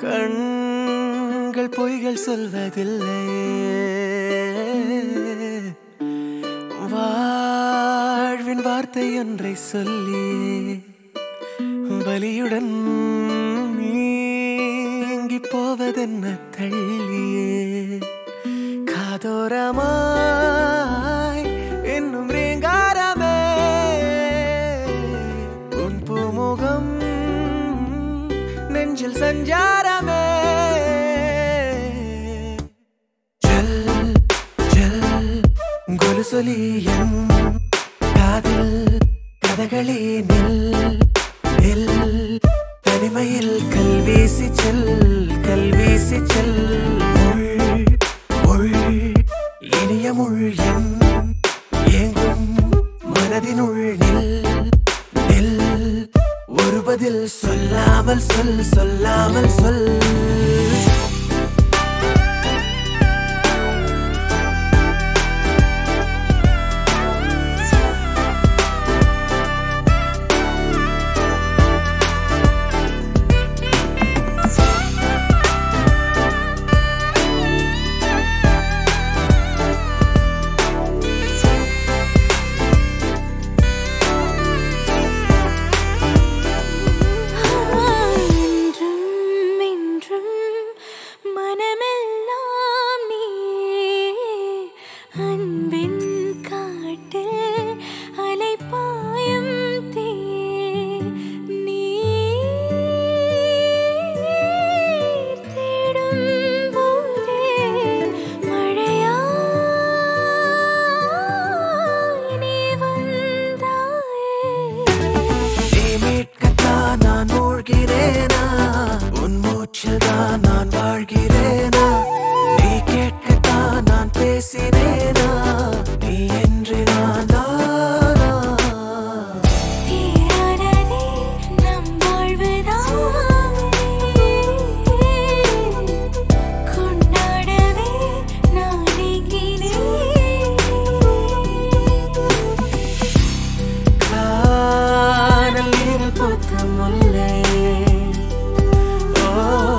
கண்கள் பொய்கள் சொல்வதில்லை வாழ்வின் வார்த்தை ஒன்றை சொல்லி வலியுடன் நீங்கி போவதென்ன தள்ளியே காதோரமாய் இன்னும் ரீங்காரமே உன் பூமுகம் நெஞ்சில் சஞ்சாரமே ஜல் ஜல் கொலுசொலி என் காதில் கதகளி நில் நில் தனிமையில் கல்வீசி செல் கல்வீசி செல் முள் முள் இனிய முள் என் ஏங்கும் மனதினுள் நில் நில் ஒரு பதில் சொல்லாமல் சொல் சொல்லாமல் சொல் என்றும் என்றும் மனமெல்லாம் நீ அன்பின் காட்டில் அலைப்பாயும் தீ நீர் தேடும் போதே மழையாய் நீ வந்தாயே நீ மீட்கத்தான் நான் மூழ்கிறேனா உன் மூச்சில் தான் நான் வாழ்கிறேனா நீ கேட்கத்தான் நான் பேசினேனா நீ என்று நான் தானா தீரானதே நம் வாழ்வுதானே கொண்டாடவே நான் எங்கினேன் காதல் நீரில் பூத்த முல்லை ஓ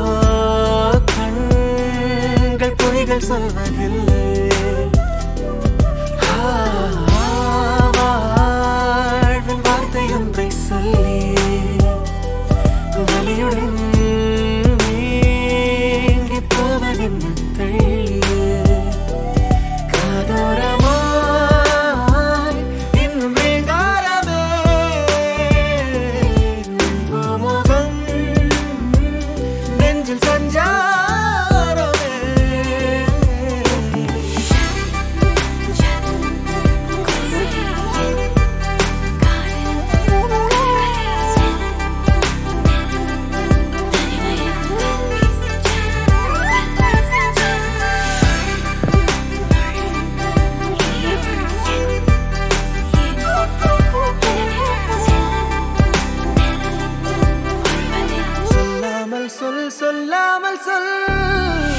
கண்கள் பொய்கள் சொல்வதில்லை ஆ, வாழ்வின் வார்த்தை ஒன்றை சொல்லி வலியுடன் நீங்கி போவதென்ன தள்ளியே காதோரமாய் இன்னும் ரீங்காரமே உன் முகம் நெஞ்சில் சஞ்சாரமே சொல்லாமல் சொல் சொல்லாமல் சொல்